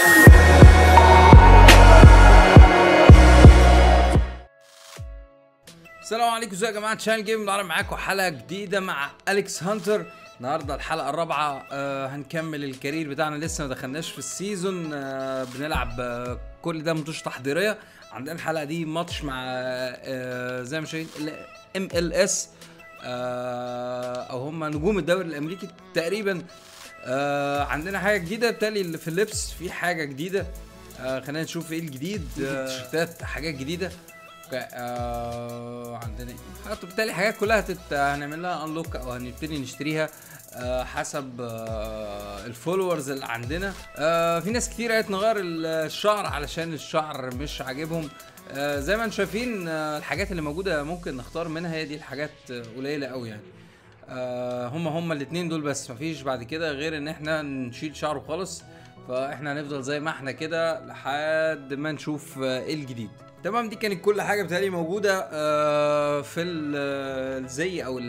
السلام عليكم ازيكم يا جماعه شان جيم النهارده معاكم حلقه جديده مع اليكس هانتر النهارده الحلقه الرابعه آه هنكمل الكارير بتاعنا لسه ما دخلناش في السيزون آه بنلعب آه كل ده ماتش تحضيريه عندنا الحلقه دي ماتش مع آه زي ما شايفين ام ال اس او هم نجوم الدوري الامريكي تقريبا آه عندنا حاجه جديده بالتالي اللي في اللبس في حاجه جديده آه خلينا نشوف ايه الجديد آه تيشيرتات حاجات جديده اوكي آه عندنا ايه آه، بالتالي حاجات كلها هتت... هنعمل لها انلوك او هنبتدي نشتريها آه حسب آه الفولورز اللي عندنا آه في ناس كتير قالت نغير الشعر علشان الشعر مش عاجبهم آه زي ما انتم شايفين آه الحاجات اللي موجوده ممكن نختار منها هي دي الحاجات آه، قليله قوي يعني آه هم هم الاثنين دول بس مفيش بعد كده غير ان احنا نشيل شعره خالص فاحنا هنفضل زي ما احنا كده لحد ما نشوف آه، ايه الجديد تمام دي كانت كل حاجه بتهيألي موجوده آه، في ال- الزي او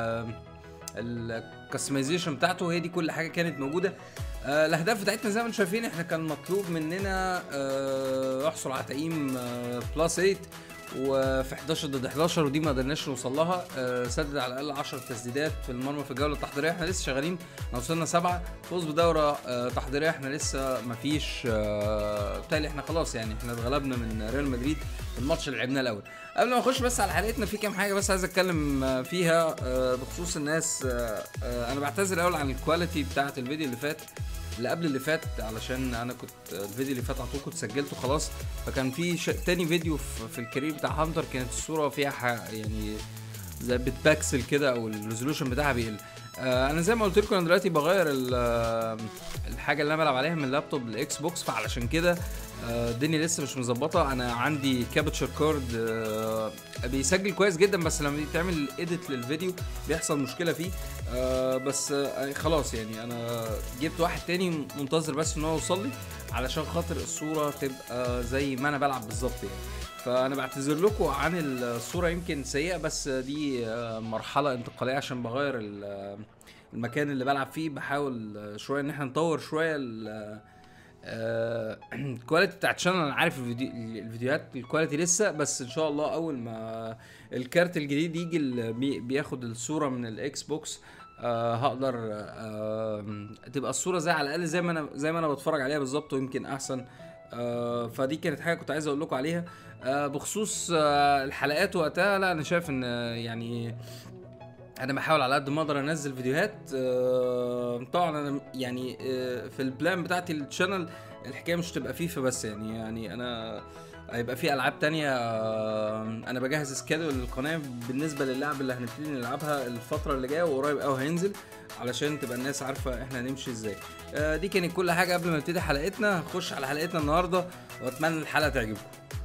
الكستمايزيشن بتاعته هي دي كل حاجه كانت موجوده آه، الاهداف بتاعتنا زي ما انتم شايفين احنا كان مطلوب مننا آه، احصل على تقييم آه، بلس 8 وفي 11 ضد 11 ودي ما قدرناش نوصل لها آه، سدد على الاقل 10 تسديدات في المرمى في الجوله التحضيريه احنا لسه شغالين احنا وصلنا سبعه فوز بدوره آه، تحضيريه احنا لسه ما فيش آه، بالتالي احنا خلاص يعني احنا اتغلبنا من ريال مدريد في الماتش اللي لعبناه الاول قبل ما نخش بس على حلقتنا في كام حاجه بس عايز اتكلم آه، فيها آه، بخصوص الناس آه، آه، انا بعتذر الاول عن الكواليتي بتاعه الفيديو اللي فات اللي قبل اللي فات علشان انا كنت الفيديو اللي فات على طول كنت سجلته خلاص فكان في ش... تاني فيديو في, في الكارير بتاع هانتر كانت الصوره فيها ح... يعني زي بتباكسل كده او الريزولوشن بتاعها بيقل آه انا زي ما قلت لكم انا دلوقتي بغير ال- آه، الحاجه اللي انا بلعب عليها من اللابتوب للاكس بوكس فعلشان كده آه، الدنيا لسه مش مظبطه انا عندي كابتشر كارد آه، بيسجل كويس جدا بس لما تعمل اديت للفيديو بيحصل مشكله فيه آه، بس آه، خلاص يعني انا جبت واحد تاني منتظر بس ان هو يوصل لي علشان خاطر الصوره تبقى زي ما انا بلعب بالظبط يعني فانا بعتذر لكم عن الصوره يمكن سيئه بس دي آه، مرحله انتقاليه عشان بغير ال- المكان اللي بلعب فيه بحاول آه، شويه ان احنا نطور شويه ال- آه، الكواليتي بتاعت الشانل انا عارف الفيديو الفيديوهات الكواليتي لسه بس ان شاء الله اول ما الكارت الجديد يجي اللي بي- بياخد الصوره من الاكس بوكس آه هقدر آه تبقى الصوره زي على الاقل زي ما انا زي ما انا بتفرج عليها بالظبط ويمكن احسن آه فدي كانت حاجه كنت عايز اقول لكم عليها آه بخصوص آه الحلقات وقتها لا انا شايف ان آه، يعني انا بحاول على قد ما اقدر انزل فيديوهات آه، طبعا انا يعني آه، في البلان بتاعتي الشانل الحكايه مش تبقى فيفا بس يعني يعني انا هيبقى في العاب تانية آه، انا بجهز سكادول للقناه بالنسبه للعب اللي هنبتدي نلعبها الفتره اللي جايه وقريب قوي هينزل علشان تبقى الناس عارفه احنا هنمشي ازاي آه، دي كانت كل حاجه قبل ما نبتدي حلقتنا هنخش على حلقتنا النهارده واتمنى الحلقه تعجبكم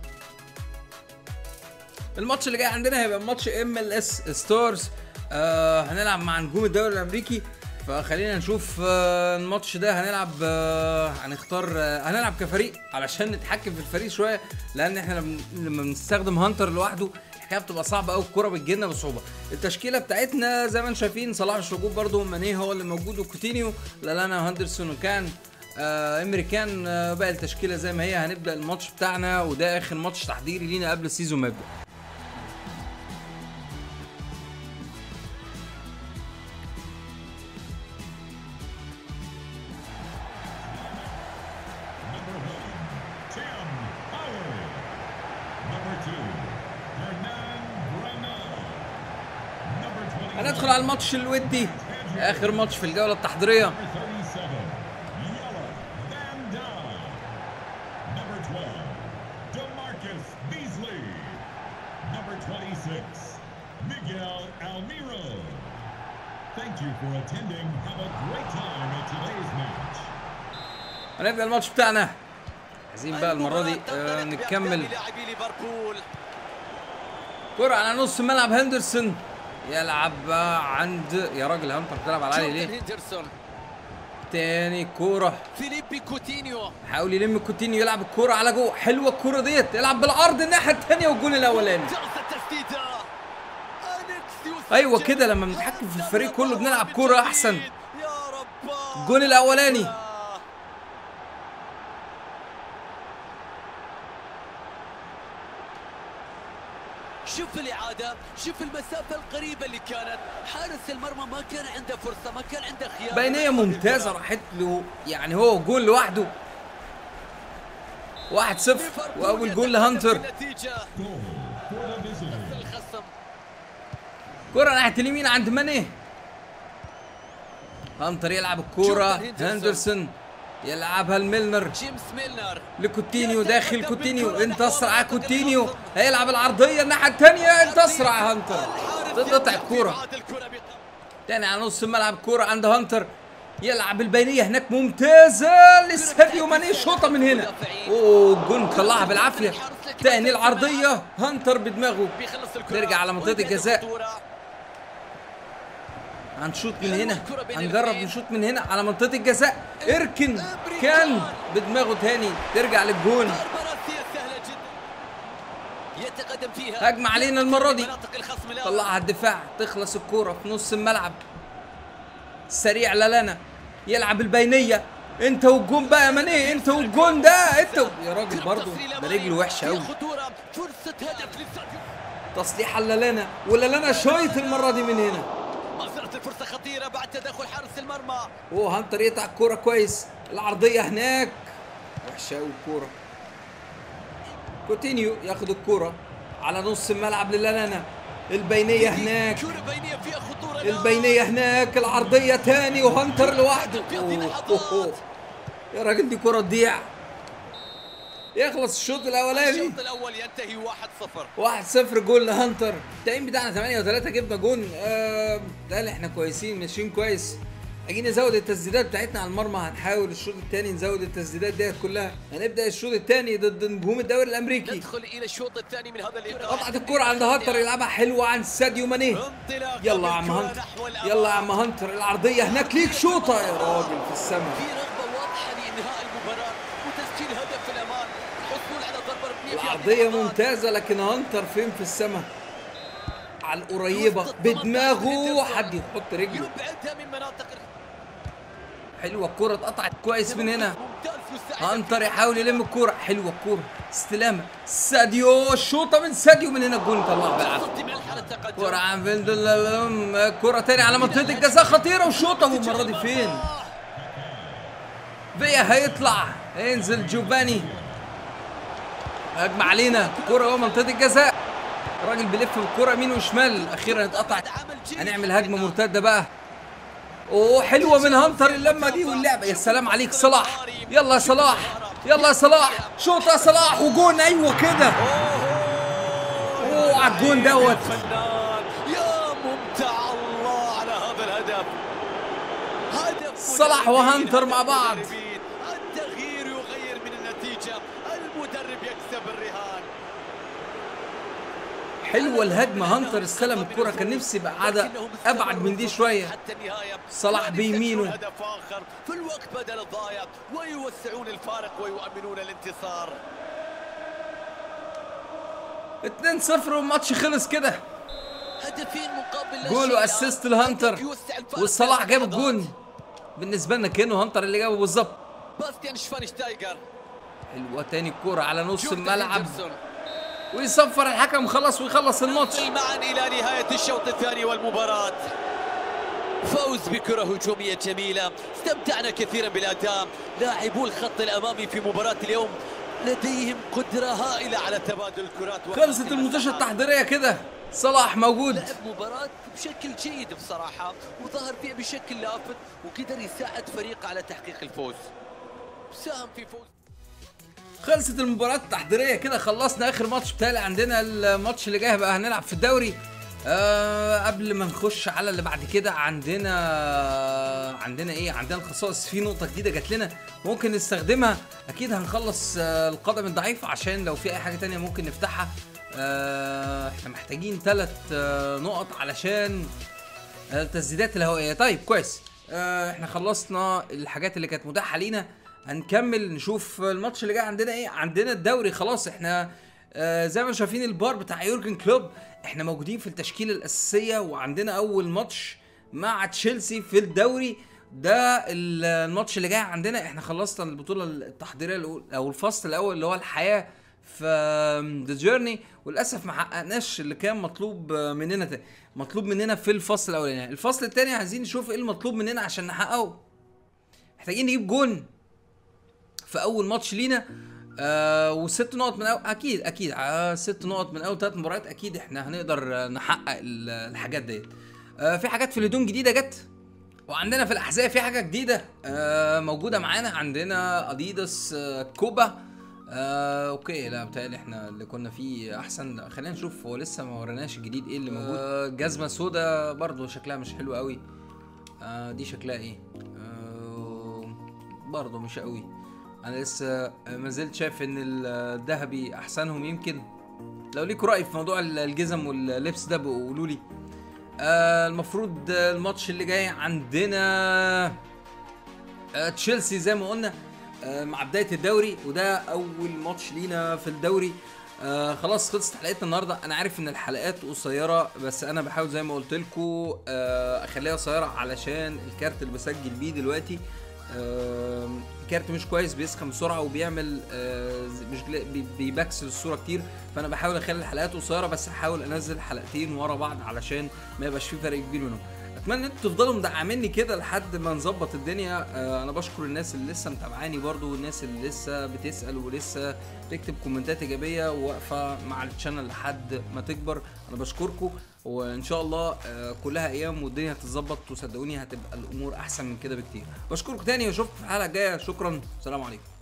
الماتش اللي جاي عندنا هيبقى ماتش ام ال اس ستارز آه هنلعب مع نجوم الدوري الامريكي فخلينا نشوف آه الماتش ده هنلعب آه هنختار آه هنلعب كفريق علشان نتحكم في الفريق شويه لان احنا لما لما بنستخدم هانتر لوحده الحكايه بتبقى صعبه قوي الكوره بتجيلنا بصعوبه التشكيله بتاعتنا زي ما انتم شايفين صلاح مش موجود برده ماني هو اللي موجود وكوتينيو لالانا وهندرسون وكان آه امريكان آه بقى التشكيله زي ما هي هنبدا الماتش بتاعنا وده اخر ماتش تحضيري لينا قبل السيزون ما يبدا Number one, Tim Howard. Number two, Hernan Granada. Number 20, هندخل على الماتش الودي اخر ماتش في الجوله التحضيريه number 37, Yella Van Dam. Number 12, Demarcus Beasley. Number 26, Miguel Almiro. Thank you for attending. Have a great time at today's match. هنبدا الماتش بتاعنا عايزين بقى المره دي آه نكمل لاعبي ليفربول كرة على نص ملعب هندرسون يلعب بقى عند يا راجل هانتر بتلعب على علي جوردن ليه؟ هيندرسون تاني كورة فيليبي كوتينيو حاول يلم كوتينيو يلعب الكورة على جوه حلوة الكورة ديت يلعب بالعرض الناجية التانية والجول الأولاني جاز التسديدة أليكس يسجل. أيوة كده لما بنتحكم في الفريق كله بنلعب كورة أحسن يا رب الجول الأولاني شوف الاعاده شوف المسافه القريبه اللي كانت حارس المرمى ما كان عنده فرصه ما كان عنده خيار بينيه ممتازه راحت له يعني هو جول لوحده 1-0 واول جول لهانتر النتيجه Goal for the visitors. الخصم كرة ناحية اليمين عند ماني هانتر يلعب الكورة جوردن هندرسون. هندرسون يلعبها الميلنر جيمس ميلنر لكوتينيو داخل كوتينيو انت اسرع يا كوتينيو هيلعب العرضية الناحية الثانية انت اسرع يا هانتر تقطع الكورة تاني على نص الملعب كورة عند هانتر يلعب البينية هناك ممتازة لساديو ماني شوطة من هنا اوه جون طلعها بالعافية تاني العرضية هانتر بدماغه بيخلص الكرة نرجع على منطقة وينتهي الجزاء. الخطورة. هنشوط من هنا هنجرب نشوط من هنا على منطقة الجزاء اركن كان بدماغه تاني ترجع للجون ضربة راسية سهلة جدا يتقدم فيها هجمة علينا المرة دي. مناطق الخصم الآن. طلعها الدفاع تخلص الكورة في نص الملعب سريع للانا يلعب البينية انت والجون بقى يا ماني انت والجون ده انت و- يا راجل برضه ده رجله وحشة قوي خطورة فرصة هدف للساديو تصليح للانا وللانا شويت المرة دي من هنا ما زالت الفرصة خطيرة بعد تدخل حارس المرمى اوه هانتر يقطع الكورة كويس العرضية هناك وحشة قوي الكورة كوتينيو ياخد الكورة على نص الملعب للانا البينية هناك كرة بينية فيها خطورة الآن. البينية هناك العرضية تاني وهانتر لوحده أوه، أوه، أوه. يا راجل دي كرة تضيع يخلص الشوط الأولاني الشوط الأول ينتهي 1-0 واحد صفر جول لهانتر التايم بتاعنا 8 و3 جبنا جون آه ده احنا كويسين ماشيين كويس عايزين نزود التسديدات بتاعتنا على المرمى هنحاول الشوط الثاني نزود التسديدات ديت كلها هنبدا الشوط الثاني ضد نجوم الدوري الامريكي ندخل إلى الشوط الثاني من هذا اللقاء قطعت الكرة عند هانتر يلعبها حلوة عند ساديو ماني انطلاقة يلا يا عم بالكرة هانتر نحو الأمام. يلا يا عم هانتر العرضية هناك ليك شوطة يا راجل في السماء في رغبة واضحة لإنهاء المباراة وتسجيل هدف في الأمان الحصول على ضربة ركنية في العرضية هذه اللحظات. ممتازة لكن هانتر فين في السماء على القريبة بدماغه حد يحط رجله يبعدها من مناطق حلوة الكرة اتقطعت كويس من هنا ممتاز يساعد هانتر يحاول يلم الكرة حلوة الكرة استلامة ساديو الشوطة من ساديو من هنا الجون طلعها بالعافية تصدي مع الحالة التقدم كرة عن فيلدل كرة تاني على منطقة الجزاء خطيرة وشوطة والمرة دي فين؟ فيا هيطلع ينزل جوفاني هجمة علينا كرة جوه منطقة الجزاء الراجل بيلف بالكرة يمين وشمال أخيرا اتقطعت هنعمل هجمة مرتدة بقى اوه حلوة من هانتر اللمة دي واللعبة يا سلام عليك صلاح يلا يا صلاح يلا يا صلاح شوط يا صلاح وجون ايوه كده اوه على الجون دوت فنان يا ممتع الله على هذا الهدف هدف صلاح مدربين، وهانتر هدف مع بعض. مدربين. التغيير يغير من النتيجة المدرب يكسب الرهان حلوة الهجمة هانتر استلم الكرة كان نفسي يبقى عادة ابعد من دي شوية حتى النهاية صلاح لا بيمينه. يسجلون هدف آخر في الوقت بدل الضايع ويوسعون الفارق ويؤمنون الانتصار 2-0 والماتش خلص كده هدفين مقابل لا جول شيء واسيست الآن. لهانتر هدف يوسع الفارق والصلاح ثلاث جاب لحظات. الجون بالنسبة لنا كانه هانتر اللي جابه بالظبط باستيان شفاينشتايجر حلوة تاني الكرة على نص جوردن الملعب هندرسون. ويصفر الحكم خلص ويخلص الماتش نصل معا إلى نهاية الشوط الثاني والمباراة فوز بكرة هجومية جميلة استمتعنا كثيرا بالأداء لاعبو الخط الأمامي في مباراة اليوم لديهم قدرة هائلة على تبادل الكرات خلصت المنتشرة التحضيرية كده صلاح موجود لعب مباراة بشكل جيد بصراحة وظهر فيها بشكل لافت وقدر يساعد فريقه على تحقيق الفوز ساهم في فوز خلصت المباراة التحضيرية كده خلصنا آخر ماتش بتاعي عندنا الماتش اللي جاي بقى هنلعب في الدوري آه قبل ما نخش على اللي بعد كده عندنا عندنا ايه عندنا الخصائص في نقطة جديدة جات لنا ممكن نستخدمها اكيد هنخلص آه القدم الضعيف عشان لو في اي حاجة تانية ممكن نفتحها آه احنا محتاجين ثلاث آه نقط علشان التسديدات الهوائيه طيب كويس آه احنا خلصنا الحاجات اللي كانت متاحه لينا هنكمل نشوف الماتش اللي جاي عندنا ايه عندنا الدوري خلاص احنا آه زي ما شايفين البار بتاع يورجن كلوب احنا موجودين في التشكيله الاساسيه وعندنا اول ماتش مع تشيلسي في الدوري ده ال- الماتش اللي جاي عندنا احنا خلصنا البطوله التحضيريه الأول- او الفصل الاول اللي هو الحياه في ذا جيرني وللاسف ما حققناش اللي كان مطلوب مننا تا- مطلوب مننا في الفصل الاولاني الفصل الثاني عايزين نشوف ايه المطلوب مننا عشان نحققه محتاجين نجيب جون في اول ماتش لينا آه وست نقط من أول اكيد اكيد آه ست نقط من اول ثلاث مباريات اكيد احنا هنقدر آه، نحقق ال- الحاجات ديت آه في حاجات في الهدوم جديده جت وعندنا في الاحذيه في حاجه جديده آه موجوده معانا عندنا اديداس آه كوبا آه اوكي لا بتهيألي احنا اللي كنا فيه احسن خلينا نشوف هو لسه ما وريناش الجديد ايه اللي موجود آه جزمه سودا برضو شكلها مش حلو قوي آه دي شكلها ايه آه برضو مش قوي انا لسه ما زلت شايف ان الذهبي احسنهم يمكن لو ليكوا راي في موضوع الجزم واللبس ده بقوا قولوا لي آه المفروض الماتش اللي جاي عندنا آه تشيلسي زي ما قلنا آه مع بدايه الدوري وده اول ماتش لينا في الدوري آه خلاص خلصت حلقتنا النهارده انا عارف ان الحلقات قصيره بس انا بحاول زي ما قلت لكم آه اخليها قصيره علشان الكارت اللي بسجل بيه دلوقتي آه كارت مش كويس بيسخن بسرعه وبيعمل آه مش جلا- بي- بيبكسل الصوره كتير فانا بحاول اخلي الحلقات قصيره بس هحاول انزل حلقتين ورا بعض علشان ما يبقاش في فرق كبير منهم اتمنى ان انتوا تفضلوا مدعميني كده لحد ما نظبط الدنيا آه انا بشكر الناس اللي لسه متابعاني برضو والناس اللي لسه بتسال ولسه بتكتب كومنتات ايجابيه وواقفه مع الشانل لحد ما تكبر انا بشكركم وان شاء الله آه كلها ايام والدنيا هتتظبط وصدقوني هتبقى الامور احسن من كده بكتير بشكركم تاني واشوفكم في الحلقه الجايه شكرا سلام عليكم